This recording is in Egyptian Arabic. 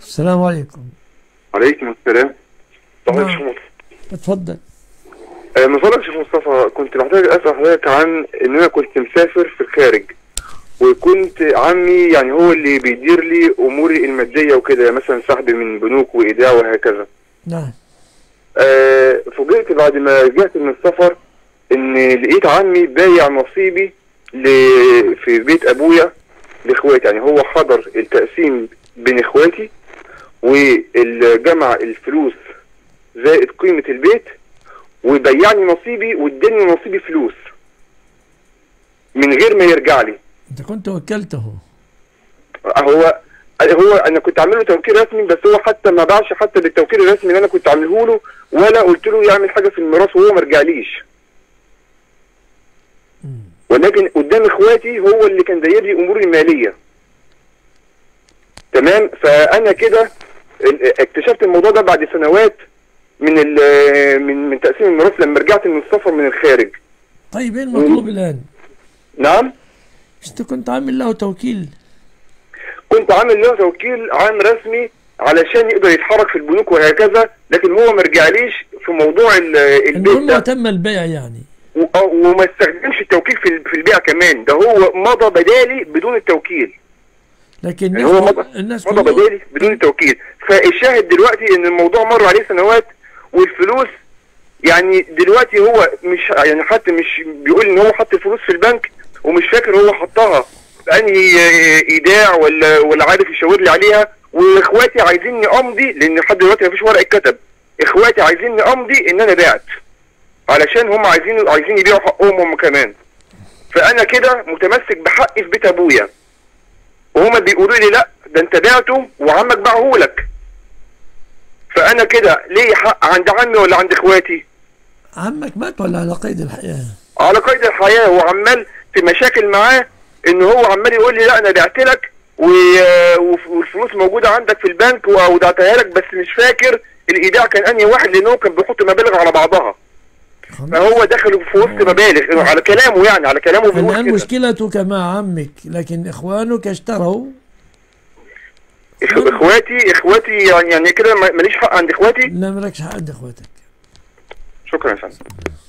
السلام عليكم عليكم السلام طبعا نعم. شيخ مصطفى اتفضل آه، من فضلك شيخ مصطفى كنت محتاج اسال حضرتك عن ان انا كنت مسافر في الخارج وكنت عمي يعني هو اللي بيدير لي اموري الماديه وكده مثلا سحب من بنوك وايداع وهكذا نعم آه، فوجئت بعد ما رجعت من السفر ان لقيت عمي بايع نصيبي ل... في بيت ابويا لاخواتي يعني هو حضر التقسيم بين اخواتي والجمع الفلوس زائد قيمة البيت وبيعني نصيبي واداني نصيبي فلوس من غير ما يرجع لي انت كنت وكلته هو هو انا كنت عامل له توكيل رسمي بس هو حتى ما باعش حتى بالتوكيل الرسمي اللي انا كنت عامله له ولا قلت له يعمل حاجه في الميراث وهو ما رجعليش ولكن قدام اخواتي هو اللي كان داير لي اموري الماليه تمام فانا كده ال- اكتشفت الموضوع ده بعد سنوات من ال- من من تقسيم الميراث لما رجعت من السفر من الخارج طيب ايه المطلوب الان نعم انت كنت عامل له توكيل كنت عامل له توكيل عام رسمي علشان يقدر يتحرك في البنوك وهكذا لكن هو ما رجعليش في موضوع ال- البيت المهم ده تم البيع يعني و- آه، وما استخدمش التوكيل في ال- في البيع كمان ده هو مضى بدالي بدون التوكيل لكن يعني هو الناس, مضى الناس مضى كلهم بدالي بدون التوكيل فالشاهد دلوقتي ان الموضوع مر عليه سنوات والفلوس يعني دلوقتي هو مش يعني حتى مش بيقول ان هو حط الفلوس في البنك ومش فاكر هو حطها بأنهي آه، ايداع ولا ولا عارف يشاور لي عليها واخواتي عايزيني امضي لان لحد دلوقتي مفيش ورقه اتكتب اخواتي عايزيني امضي ان انا بعت علشان هم عايزين عايزين يبيعوا حقهم هم كمان فانا كده متمسك بحقي في بيت ابويا وهما بيقولوا لي لا ده انت بعته وعمك باعهولك فانا كده ليه حق عند عمي ولا عند اخواتي عمك مات ولا على قيد الحياة على قيد الحياه وعمال في مشاكل معاه ان هو عمال يقول لي لا انا بعت لك و- وف- والفلوس موجوده عندك في البنك وودعتها لك بس مش فاكر الايداع كان انهي واحد لان هو كان بيحط مبالغ على بعضها خلاص. فهو دخل في وسط مبالغ على كلامه يعني على كلامه بيقول الآن كده مشكلتك مع عمك لكن إخوانك اشتروا إخ- اخواتي اخواتي يعني يعني كده ما- ماليش حق عند اخواتي لا مالكش حق عند إخواتك شكرا يا فندم